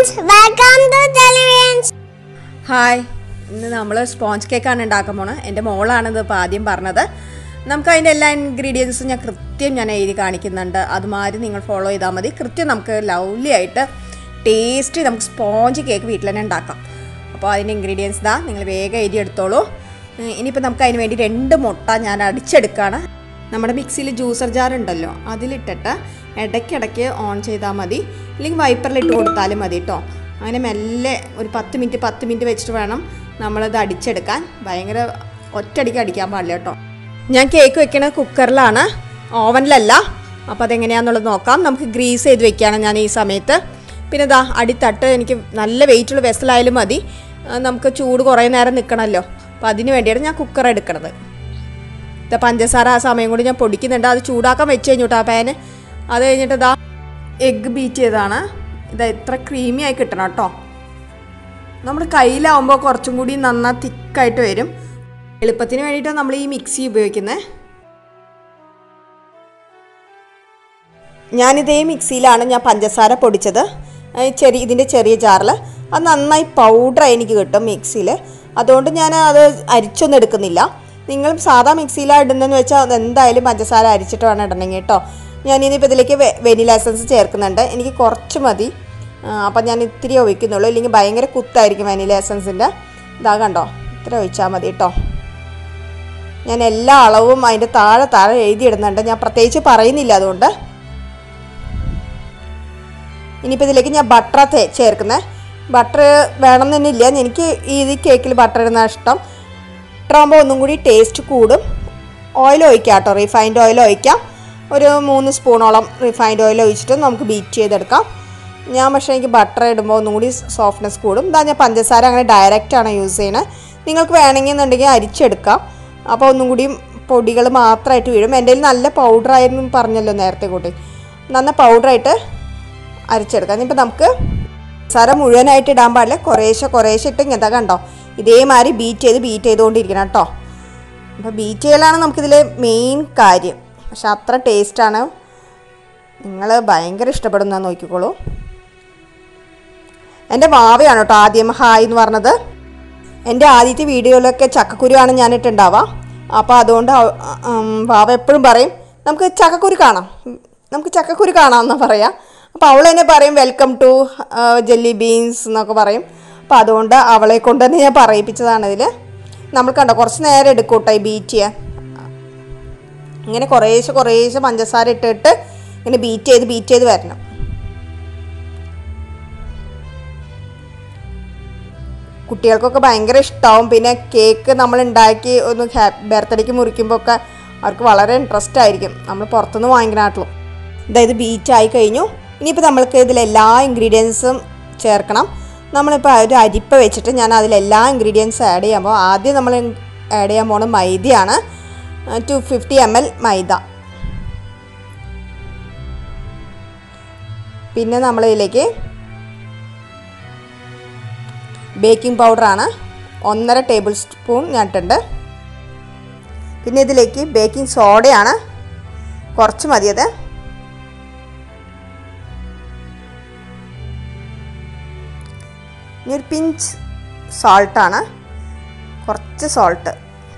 Friends welcome to televisions hi ഇന്ന് നമ്മൾ sponge കേക്കാണ് ഉണ്ടാക്കാൻ പോണത് എൻ്റെ മോളാണിത് ഇപ്പോൾ ആദ്യം പറഞ്ഞത് നമുക്ക് അതിൻ്റെ എല്ലാ ഇൻഗ്രീഡിയൻസും ഞാൻ കൃത്യം ഞാൻ എഴുതി കാണിക്കുന്നുണ്ട് അതുമാതിരി നിങ്ങൾ ഫോളോ ചെയ്താൽ മതി കൃത്യം നമുക്ക് ലവ്ലി ആയിട്ട് ടേസ്റ്റി നമുക്ക് സ്പോഞ്ച് കേക്ക് വീട്ടിൽ തന്നെ ഉണ്ടാക്കാം അപ്പോൾ അതിൻ്റെ ഇൻഗ്രീഡിയൻസ് ഇതാ നിങ്ങൾ വേഗം എഴുതി എടുത്തോളൂ ഉം, ഇനിയിപ്പോൾ നമുക്ക് അതിന് വേണ്ടി രണ്ട് മുട്ട ഞാൻ അടിച്ചെടുക്കുകയാണ് നമ്മുടെ മിക്സിയിൽ ജ്യൂസർ ജാർ ഉണ്ടല്ലോ അതിലിട്ടിട്ട് ഇടയ്ക്കിടയ്ക്ക് ഓൺ ചെയ്താൽ മതി അല്ലെങ്കിൽ വൈപ്പറിൽ ഇട്ട് കൊടുത്താലും മതി കേട്ടോ അങ്ങനെ മെല്ലെ ഒരു പത്ത് മിനിറ്റ് പത്ത് മിനിറ്റ് വെച്ചിട്ട് വേണം നമ്മളത് അടിച്ചെടുക്കാൻ ഭയങ്കര ഒറ്റയടിക്ക് അടിക്കാൻ പാടില്ല കേട്ടോ ഞാൻ കേക്ക് വെക്കണത് കുക്കറിലാണ് ഓവനിലല്ല അപ്പോൾ അതെങ്ങനെയാണെന്നുള്ളത് നോക്കാം നമുക്ക് ഗ്രീസ് ചെയ്ത് വെക്കുകയാണ് ഞാൻ ഈ സമയത്ത് പിന്നെ ഇതാ അടിത്തട്ട് എനിക്ക് നല്ല വെയിറ്റുള്ള വെസലായാലും മതി ആ, നമുക്ക് ചൂട് കുറേ നേരം നിൽക്കണമല്ലോ അപ്പോൾ അതിന് വേണ്ടിയാണ് ഞാൻ കുക്കർ എടുക്കണത് ഇത് പഞ്ചസാര ആ സമയം കൊണ്ട് ഞാൻ പൊടിക്കുന്നുണ്ട് അത് ചൂടാക്കാൻ വെച്ച് കഴിഞ്ഞിട്ട് ആ പാന് അത് കഴിഞ്ഞിട്ട് ഇതാ എഗ്ഗ് ബീറ്റ് ചെയ്തതാണ് ഇത് ഇത്ര ക്രീമി ആയി കിട്ടണം കേട്ടോ നമ്മുടെ കയ്യിലാവുമ്പോൾ കുറച്ചും കൂടി നന്നാ തിക്കായിട്ട് വരും എളുപ്പത്തിന് വേണ്ടിയിട്ടാണ് നമ്മൾ ഈ മിക്സി ഉപയോഗിക്കുന്നത് ഞാനിതേ മിക്സിയിലാണ് ഞാൻ പഞ്ചസാര പൊടിച്ചത് ആ, ചെറിയ ഇതിൻ്റെ ചെറിയ ജാറിൽ അത് നന്നായി പൗഡറായി എനിക്ക് കിട്ടും മിക്സിയിൽ അതുകൊണ്ട് ഞാൻ അത് അരിച്ചൊന്നും എടുക്കുന്നില്ല നിങ്ങൾ സാധാ മിക്സിയിലാണ് ഇടുന്നതെന്ന് വെച്ചാൽ അത് എന്തായാലും പഞ്ചസാര അരിച്ചിട്ട് വേണം ഇടണമെങ്കിൽ കേട്ടോ ഞാനിനിയിപ്പോൾ ഇതിലേക്ക് വെ വെനില എസൻസ് ചേർക്കുന്നുണ്ട് എനിക്ക് കുറച്ച് മതി അപ്പം ഞാൻ ഇത്തിരി ഒഴിക്കുന്നുള്ളൂ ഇല്ലെങ്കിൽ ഭയങ്കര കുത്തായിരിക്കും വെനില എസൻസിൻ്റെ ഇതാ കണ്ടോ ഇത്ര ഒഴിച്ചാൽ മതി കേട്ടോ ഞാൻ എല്ലാ അളവും അതിൻ്റെ താഴെ താഴെ എഴുതിയിടുന്നുണ്ട് ഞാൻ പ്രത്യേകിച്ച് പറയുന്നില്ല അതുകൊണ്ട് ഇനിയിപ്പോൾ ഇതിലേക്ക് ഞാൻ ബട്ടർ ചേർക്കുന്നത് ബട്ടർ വേണമെന്നില്ല എനിക്ക് ഈ കേക്കിൽ ബട്ടർ ഇടുന്ന ഇഷ്ടം ബട്ടറാകുമ്പോൾ ഒന്നും കൂടി ടേസ്റ്റ് കൂടും ഓയിൽ ഒഴിക്കാം കേട്ടോ റിഫൈൻഡ് ഓയിൽ ഒഴിക്കാം ഒരു മൂന്ന് സ്പൂണോളം റിഫൈൻഡ് ഓയിൽ ഒഴിച്ചിട്ട് നമുക്ക് ബീറ്റ് ചെയ്തെടുക്കാം ഞാൻ പക്ഷേ എനിക്ക് ബട്ടർ ഇടുമ്പോൾ ഒന്നും കൂടി സോഫ്റ്റ്നെസ് കൂടും ഇതാ ഞാൻ പഞ്ചസാര അങ്ങനെ ഡയറക്റ്റ് ആണ് യൂസ് ചെയ്യണത് നിങ്ങൾക്ക് വേണമെങ്കിൽ എന്നുണ്ടെങ്കിൽ അരിച്ചെടുക്കാം അപ്പോൾ ഒന്നും കൂടി പൊടികൾ മാത്രമായിട്ട് വീഴും എൻ്റെ കയ്യിൽ നല്ല പൗഡറായിരുന്നു പറഞ്ഞല്ലോ നേരത്തെ കൂട്ടി നന്ന പൗഡറായിട്ട് അരച്ചെടുക്കാം ഇനിയിപ്പോൾ നമുക്ക് സര മുഴുവനായിട്ട് ഇടാൻ പാടില്ല കുറേശ്ശെ കുറേശ്ശെ ഇട്ട് ഇങ്ങനത്തെ കണ്ടോ ഇതേമാതിരി ബീറ്റ് ചെയ്ത് ബീറ്റ് ചെയ്തുകൊണ്ടിരിക്കണം കേട്ടോ അപ്പോൾ ബീറ്റ് ചെയ്യലാണ് നമുക്കിതിൽ മെയിൻ കാര്യം പക്ഷെ അത്ര ടേസ്റ്റാണ് നിങ്ങൾ ഭയങ്കര ഇഷ്ടപ്പെടുന്ന നോക്കിക്കോളൂ എൻ്റെ വാവയാണ് കേട്ടോ ആദ്യം ഹായ് എന്ന് പറഞ്ഞത് എൻ്റെ ആദ്യത്തെ വീഡിയോയിലൊക്കെ ചക്കക്കുരുവാണ് ഞാനിട്ടുണ്ടാവുക അപ്പോൾ അതുകൊണ്ട് അവ- ഉം, വാവ എപ്പോഴും പറയും നമുക്ക് ചക്കക്കുരു കാണാം ഉം, നമുക്ക് ചക്കക്കുരു കാണാമെന്നാണ് പറയാം അപ്പോൾ അവൾ തന്നെ പറയും വെൽക്കം ടു ജെല്ലി ബീൻസ് എന്നൊക്കെ പറയും അപ്പോൾ അതുകൊണ്ട് അവളെ കൊണ്ട് തന്നെ ഞാൻ പറയിപ്പിച്ചതാണ് ഇതിൽ നമ്മൾ കണ്ടോ കുറച്ച് നേരം എടുക്കും കേട്ടോ ഈ ബീറ്റ് ചെയ്യാൻ ഇങ്ങനെ കുറേശ്ശെ കുറേശ്ശെ പഞ്ചസാര ഇട്ടിട്ട് ഇങ്ങനെ ബീറ്റ് ചെയ്ത് ബീറ്റ് ചെയ്ത് വരണം കുട്ടികൾക്കൊക്കെ ഭയങ്കര ഇഷ്ടമാവും പിന്നെ കേക്ക് നമ്മൾ ഉണ്ടാക്കി ഒന്ന് ബർത്ത്ഡേക്ക് മുറിക്കുമ്പോൾ ഒക്കെ അവർക്ക് വളരെ ഇൻട്രസ്റ്റ് ആയിരിക്കും നമ്മൾ പുറത്തുനിന്ന് വാങ്ങിക്കണാട്ടിലും അതായത് ബീറ്റ് ആയി കഴിഞ്ഞു ഇനിയിപ്പോൾ നമ്മൾക്ക് ഇതിൽ എല്ലാ ഇൻഗ്രീഡിയൻസും ചേർക്കണം നമ്മളിപ്പോൾ ഒരു അരിപ്പ വെച്ചിട്ട് ഞാൻ അതിൽ എല്ലാ ഇൻഗ്രീഡിയൻസും ആഡ് ചെയ്യുമ്പോൾ ആദ്യം നമ്മൾ ആഡ് ചെയ്യാൻ പോകുന്നത് മൈദയാണ് ടു ഫിഫ്റ്റി എം എൽ മൈദ പിന്നെ നമ്മളിതിലേക്ക് ബേക്കിംഗ് പൗഡറാണ് ഒന്നര ടേബിൾ സ്പൂൺ ഞാൻ ഇട്ടിട്ടുണ്ട് പിന്നെ ഇതിലേക്ക് ബേക്കിംഗ് സോഡയാണ് കുറച്ച് മതിയത് ഇനി ഒരു പിഞ്ച് സോൾട്ടാണ് കുറച്ച് സോൾട്ട്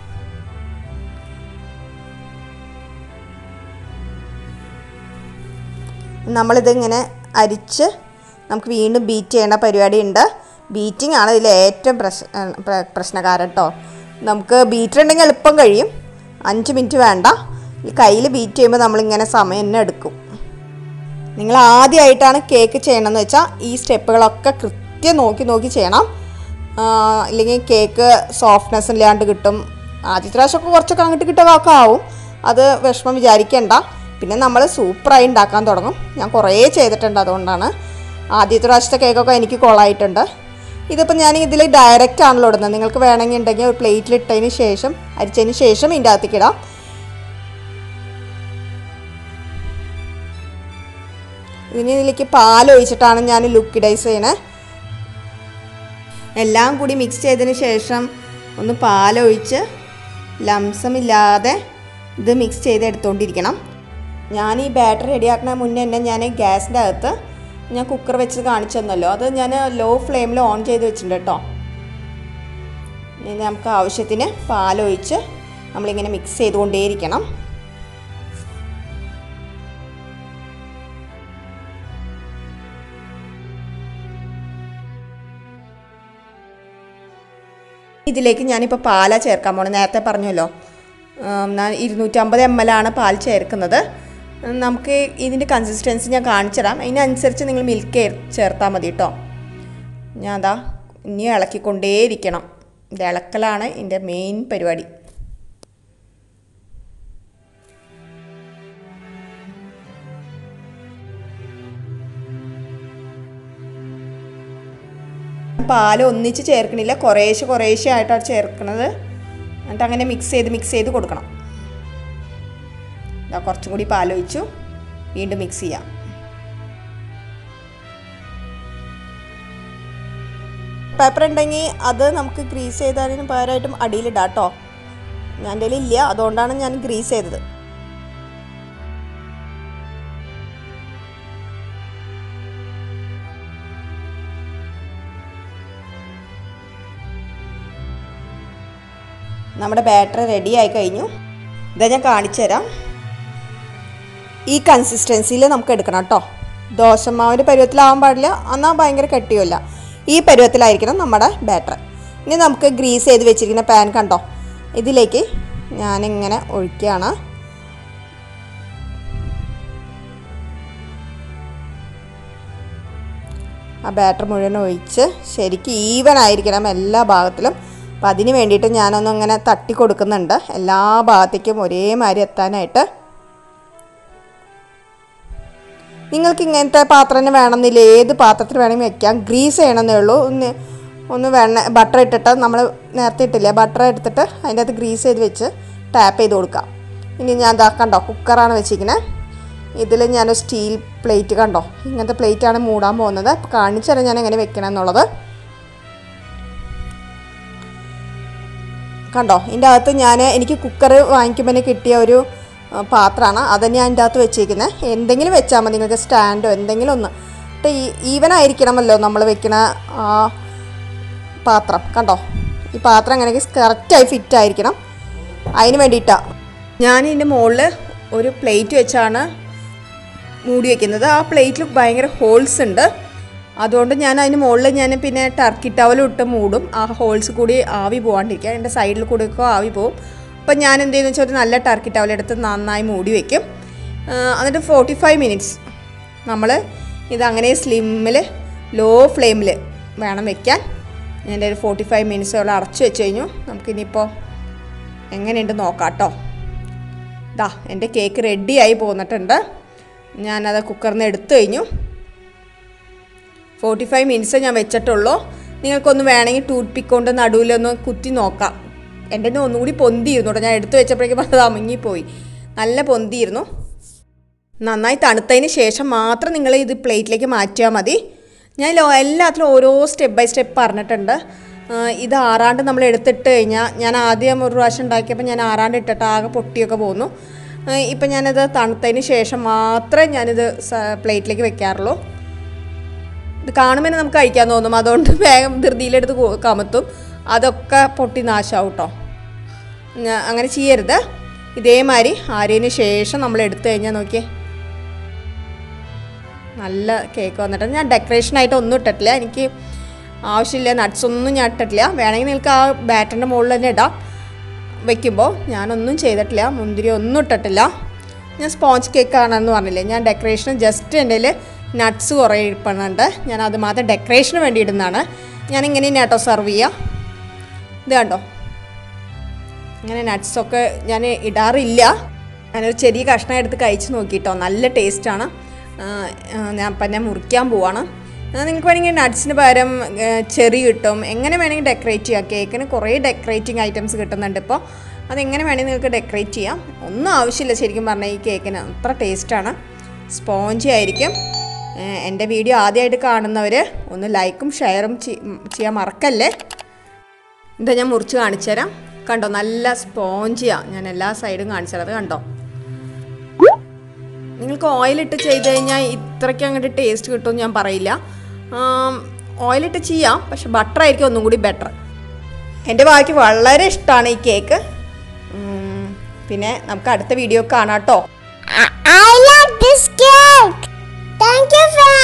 നമ്മളിതിങ്ങനെ അരിച്ച് നമുക്ക് വീണ്ടും ബീറ്റ് ചെയ്യേണ്ട പരിപാടി ഉണ്ട് ബീറ്റിംഗ് ആണ് ഇതിൽ ഏറ്റവും പ്രശ് പ്ര- പ്രശ്നകാരൻ കേട്ടോ നമുക്ക് ബീറ്റർ ഉണ്ടെങ്കിൽ എളുപ്പം കഴിയും അഞ്ച് മിനിറ്റ് വേണ്ട ഈ കയ്യിൽ ബീറ്റ് ചെയ്യുമ്പോൾ നമ്മളിങ്ങനെ സമയം തന്നെ എടുക്കും നിങ്ങൾ ആദ്യമായിട്ടാണ് കേക്ക് ചെയ്യണമെന്ന് വെച്ചാൽ ഈ സ്റ്റെപ്പുകളൊക്കെ കൃത്യം നോക്കി നോക്കി ചെയ്യണം ആ, ഇല്ലെങ്കിൽ കേക്ക് സോഫ്റ്റ്നെസ് ഇല്ലാണ്ട് കിട്ടും ആദ്യത്തെ പ്രാവശ്യമൊക്കെ കുറച്ചൊക്കെ അങ്ങോട്ട് കിട്ടുകയൊക്കെ ആവും അത് വിഷമം വിചാരിക്കേണ്ട പിന്നെ നമ്മൾ സൂപ്പറായി ഉണ്ടാക്കാൻ തുടങ്ങും ഞാൻ കുറേ ചെയ്തിട്ടുണ്ട് അതുകൊണ്ടാണ് ആദ്യത്തെ പ്രാവശ്യത്തെ കേക്കൊക്കെ എനിക്ക് കൊളായിട്ടുണ്ട് ഇതിപ്പോൾ ഞാൻ ഇതിൽ ഡയറക്റ്റ് ആണല്ലോ ഇടുന്നത് നിങ്ങൾക്ക് വേണമെങ്കിൽ ഉണ്ടെങ്കിൽ ഒരു പ്ലേറ്റിൽ ഇട്ടതിന് ശേഷം അരിച്ചതിന് ശേഷം ഇതിൻ്റെ അകത്തേക്ക് ഇടാം ഇതിന് ഇതിലേക്ക് പാൽ ഒഴിച്ചിട്ടാണ് ഞാൻ ലുക്കിഡൈസ് ചെയ്യണേ എല്ലാം കൂടി മിക്സ് ചെയ്തതിന് ശേഷം ഒന്ന് പാലൊഴിച്ച് ലംസമില്ലാതെ ഇത് മിക്സ് ചെയ്ത് എടുത്തുകൊണ്ടിരിക്കണം ഞാൻ ഈ ബാറ്റർ റെഡിയാക്കുന്ന മുന്നേ തന്നെ ഞാൻ ഗ്യാസിൻ്റെ അകത്ത് ഞാൻ കുക്കർ വെച്ച് കാണിച്ചു തന്നല്ലോ അത് ഞാൻ ലോ ഫ്ലെയിമിൽ ഓൺ ചെയ്ത് വെച്ചിട്ടുണ്ട് കേട്ടോ ഇനി നമുക്ക് ആവശ്യത്തിന് പാലൊഴിച്ച് നമ്മളിങ്ങനെ മിക്സ് ചെയ്തുകൊണ്ടേയിരിക്കണം ഇതിലേക്ക് ഞാനിപ്പോൾ പാല ചേർക്കാൻ പോണത് നേരത്തെ പറഞ്ഞല്ലോ ഉം, ഞാൻ ഇരുന്നൂറ്റമ്പത് എം എൽ ആണ് പാൽ ചേർക്കുന്നത് ഉം, നമുക്ക് ഇതിൻ്റെ കൺസിസ്റ്റൻസി ഞാൻ കാണിച്ചു തരാം അതിനനുസരിച്ച് നിങ്ങൾ മിൽക്ക് ചേർത്താൽ മതി കേട്ടോ ഞാൻ അതാ ഇനി ഇളക്കിക്കൊണ്ടേയിരിക്കണം ഇത് ഇളക്കലാണ് എൻ്റെ മെയിൻ പരിപാടി പാൽ ഒന്നിച്ച് ചേർക്കണില്ല കുറേശ്ശെ കുറേശ്ശെ ആയിട്ടാണ് ചേർക്കുന്നത് എന്നിട്ട് അങ്ങനെ മിക്സ് ചെയ്ത് മിക്സ് ചെയ്ത് കൊടുക്കണം ഇതാ കുറച്ചും കൂടി പാലൊഴിച്ചു വീണ്ടും മിക്സ് ചെയ്യാം പേപ്പർ ഉണ്ടെങ്കിൽ അത് നമുക്ക് ഗ്രീസ് ചെയ്തതിന് പകരമായിട്ടും അടിയിലിടാം കേട്ടോ ഞാൻ എൻ്റെ ഇല്ല അതുകൊണ്ടാണ് ഞാൻ ഗ്രീസ് ചെയ്തത് നമ്മുടെ ബാറ്ററി റെഡി ആയി കഴിഞ്ഞു ഇതാ ഞാൻ കാണിച്ചു തരാം ഈ കൺസിസ്റ്റൻസിയിൽ നമുക്ക് എടുക്കണം കേട്ടോ ദോശമാവിൻ്റെ പരുവത്തിലാവാൻ പാടില്ല എന്നാൽ ഭയങ്കര കെട്ടിയല്ല ഈ പരുവത്തിലായിരിക്കണം നമ്മുടെ ബാറ്റർ ഇനി നമുക്ക് ഗ്രീസ് ചെയ്ത് വെച്ചിരിക്കുന്ന പാൻ കണ്ടോ ഇതിലേക്ക് ഞാനിങ്ങനെ ഒഴിക്കുകയാണ് ആ ബാറ്റർ മുഴുവൻ ഒഴിച്ച് ശരിക്കും ഈവൻ ആയിരിക്കണം എല്ലാ ഭാഗത്തിലും അപ്പം അതിന് വേണ്ടിയിട്ട് ഞാനൊന്നും ഇങ്ങനെ തട്ടി കൊടുക്കുന്നുണ്ട് എല്ലാ ഭാഗത്തേക്കും ഒരേമാതിരി എത്താനായിട്ട് നിങ്ങൾക്ക് ഇങ്ങനത്തെ പാത്രം തന്നെ വേണമെന്നില്ല ഏത് പാത്രത്തിൽ വേണമെങ്കിൽ വെക്കാം ഗ്രീസ് ചെയ്യണമെന്നേ ഉള്ളൂ ഒന്ന് ഒന്ന് വെണ്ണ ബട്ടർ ഇട്ടിട്ട് നമ്മൾ നേരത്തെ ഇട്ടില്ലേ ബട്ടർ എടുത്തിട്ട് അതിൻ്റെ അകത്ത് ഗ്രീസ് ചെയ്ത് വെച്ച് ടാപ്പ് ചെയ്ത് കൊടുക്കാം ഇനി ഞാൻ ഇതാ കണ്ടോ കുക്കറാണ് വെച്ചിരിക്കുന്നത് ഇതിൽ ഞാൻ സ്റ്റീൽ പ്ലേറ്റ് കണ്ടോ ഇങ്ങനത്തെ പ്ലേറ്റാണ് മൂടാൻ പോകുന്നത് അപ്പോൾ കാണിച്ചു തരാം ഞാൻ എങ്ങനെ വെക്കണം എന്നുള്ളത് കണ്ടോ ഇതിൻ്റെ അകത്ത് ഞാൻ എനിക്ക് കുക്കർ വാങ്ങിക്കുമ്പോൾ കിട്ടിയ ഒരു പാത്രമാണ് അതന്നെ ഞാൻ ഇതിൻ്റെ അകത്ത് വെച്ചേക്കുന്നത് എന്തെങ്കിലും വെച്ചാൽ മതി നിങ്ങൾക്ക് സ്റ്റാൻഡോ എന്തെങ്കിലും ഒന്ന് എന്നിട്ട് ഈ ഈവൻ ആയിരിക്കണമല്ലോ നമ്മൾ വെക്കണ ആ പാത്രം കണ്ടോ ഈ പാത്രം അങ്ങനെ കറക്റ്റായി ഫിറ്റ് ആയിരിക്കണം അതിന് വേണ്ടിയിട്ടാണ് ഞാൻ ഇതിൻ്റെ മുകളിൽ ഒരു പ്ലേറ്റ് വെച്ചാണ് മൂടി വെക്കുന്നത് ആ പ്ലേറ്റിൽ ഭയങ്കര ഹോൾസ് ഉണ്ട് അതുകൊണ്ട് ഞാൻ അതിന് മുകളിൽ ഞാൻ പിന്നെ ടർക്കി ടവലും ഇട്ട് മൂടും ആ ഹോൾസ് കൂടി ആവി പോകാണ്ടിരിക്കുക എൻ്റെ സൈഡിൽ കൂടിയൊക്കെ ആവി പോവും അപ്പം ഞാൻ എന്ത് ചെയ്യുന്നത് വെച്ചാൽ ഒരു നല്ല ടർക്കി ടവൽ എടുത്ത് നന്നായി മൂടി വെക്കും ആ, എന്നിട്ട് ഫോർട്ടി ഫൈവ് മിനിറ്റ്സ് നമ്മൾ ഇതങ്ങനെ സ്ലിമ്മിൽ ലോ ഫ്ലെയിമിൽ വേണം വെക്കാൻ ഞാൻ ഒരു ഫോർട്ടി ഫൈവ് മിനിറ്റ്സോളം അടച്ചു വെച്ച് കഴിഞ്ഞു നമുക്കിനിയിപ്പോൾ എങ്ങനെയുണ്ട് നോക്കാം കേട്ടോ ദാ എൻ്റെ കേക്ക് റെഡിയായി പോന്നിട്ടുണ്ട് ഞാനത് കുക്കറിൽ നിന്ന് എടുത്തു കഴിഞ്ഞു ഫോർട്ടി ഫൈവ് മിനിറ്റ്സേ ഞാൻ വെച്ചിട്ടുള്ളൂ നിങ്ങൾക്കൊന്ന് വേണമെങ്കിൽ ടൂത്ത് പിക്ക് കൊണ്ട് നടുവിലൊന്ന് കുത്തി നോക്കാം എൻ്റെ ഒന്ന് ഒന്നുകൂടി പൊന്തിയിരുന്നു കേട്ടോ ഞാൻ എടുത്തു വെച്ചപ്പോഴേക്കും അത് അമുങ്ങിപ്പോയി നല്ല പൊന്തിയിരുന്നു നന്നായി തണുത്തതിന് ശേഷം മാത്രം നിങ്ങൾ ഇത് പ്ലേറ്റിലേക്ക് മാറ്റിയാൽ മതി ഞാൻ ലോ എല്ലാത്തിലും ഓരോ സ്റ്റെപ്പ് ബൈ സ്റ്റെപ്പ് പറഞ്ഞിട്ടുണ്ട് ആ, ഇത് ആറാണ്ട് നമ്മൾ എടുത്തിട്ട് കഴിഞ്ഞാൽ ഞാൻ ആദ്യം ഒരു പ്രാവശ്യം ഉണ്ടാക്കിയപ്പോൾ ഞാൻ ആറാണ്ട് ഇട്ടിട്ട് ആകെ പൊട്ടിയൊക്കെ പോന്നു ആ, ഇപ്പം ഞാനത് തണുത്തതിന് ശേഷം മാത്രമേ ഞാനിത് സ- പ്ലേറ്റിലേക്ക് വെക്കാറുള്ളൂ ഇത് കാണുമ്പോൾ തന്നെ നമുക്ക് കഴിക്കാൻ തോന്നും അതുകൊണ്ട് വേഗം ധൃതിയിലെടുത്ത് കൊ- കമത്തും അതൊക്കെ പൊട്ടി നാശമാവും കേട്ടോ ഞാ- അങ്ങനെ ചെയ്യരുത് ഇതേമാതിരി ആര്യതിന് ശേഷം നമ്മൾ എടുത്തു കഴിഞ്ഞാൽ നോക്കിയേ നല്ല കേക്ക് വന്നിട്ട് ഞാൻ ഡെക്കറേഷനായിട്ട് ഒന്നും ഇട്ടിട്ടില്ല എനിക്ക് ആവശ്യമില്ല നട്ട്സ് ഒന്നും ഞാൻ ഇട്ടിട്ടില്ല വേണമെങ്കിൽ നിങ്ങൾക്ക് ആ ബാറ്ററിൻ്റെ മുകളിൽ തന്നെ ഇടാം വെക്കുമ്പോൾ ഞാനൊന്നും ചെയ്തിട്ടില്ല മുന്തിരി ഒന്നും ഇട്ടിട്ടില്ല ഞാൻ സ്പോഞ്ച് കേക്കാണെന്ന് പറഞ്ഞില്ലേ ഞാൻ ഡെക്കറേഷൻ ജസ്റ്റ് എൻ്റെ കയ്യിൽ നട്ട്സ് കുറേ ഇരിപ്പുന്നുണ്ട് ഞാൻ അത് മാത്രം ഡെക്കറേഷന് വേണ്ടി ഇടുന്നതാണ് ഞാൻ ഇങ്ങനെ തന്നെ കേട്ടോ സെർവ് ചെയ്യുക ഇത് കണ്ടോ ഇങ്ങനെ നട്ട്സൊക്കെ ഞാൻ ഇടാറില്ല ഞാനൊരു ചെറിയ കഷ്ണം എടുത്ത് കഴിച്ച് നോക്കിയിട്ടോ നല്ല ടേസ്റ്റാണ് ഞാൻ അപ്പം ഞാൻ മുറിക്കാൻ പോവാണ് ആ, നിങ്ങൾക്ക് വേണമെങ്കിൽ നട്ട്സിന് പകരം ചെറി കിട്ടും എങ്ങനെ വേണമെങ്കിൽ ഡെക്കറേറ്റ് ചെയ്യാം കേക്കിന് കുറേ ഡെക്കറേറ്റിംഗ് ഐറ്റംസ് കിട്ടുന്നുണ്ട് ഇപ്പോൾ അതെങ്ങനെ വേണമെങ്കിൽ നിങ്ങൾക്ക് ഡെക്കറേറ്റ് ചെയ്യാം ഒന്നും ആവശ്യമില്ല ശരിക്കും പറഞ്ഞാൽ ഈ കേക്കിന് അത്ര ടേസ്റ്റാണ് സ്പോഞ്ചി ആയിരിക്കും ഏഹ്, എൻ്റെ വീഡിയോ ആദ്യമായിട്ട് കാണുന്നവർ ഒന്ന് ലൈക്കും ഷെയറും ചെയ്യാൻ മറക്കല്ലേ ഇതാ ഞാൻ മുറിച്ച് കാണിച്ചു തരാം കണ്ടോ നല്ല സ്പോഞ്ചിയാ ഞാൻ എല്ലാ സൈഡും കാണിച്ചു തരാം അത് കണ്ടോ നിങ്ങൾക്ക് ഓയിലിട്ട് ചെയ്ത് കഴിഞ്ഞാൽ ഇത്രയ്ക്ക് അങ്ങോട്ട് ടേസ്റ്റ് കിട്ടുമെന്ന് ഞാൻ പറയില്ല ഓയിലിട്ട് ചെയ്യാം പക്ഷെ ബട്ടർ ആയിരിക്കും ഒന്നും കൂടി ബെറ്റർ എൻ്റെ വായിക്ക് വളരെ ഇഷ്ടമാണ് ഈ കേക്ക് ഉം, പിന്നെ നമുക്ക് അടുത്ത വീഡിയോ കാണാം കേട്ടോ I, I like this cake. Thank you, friends.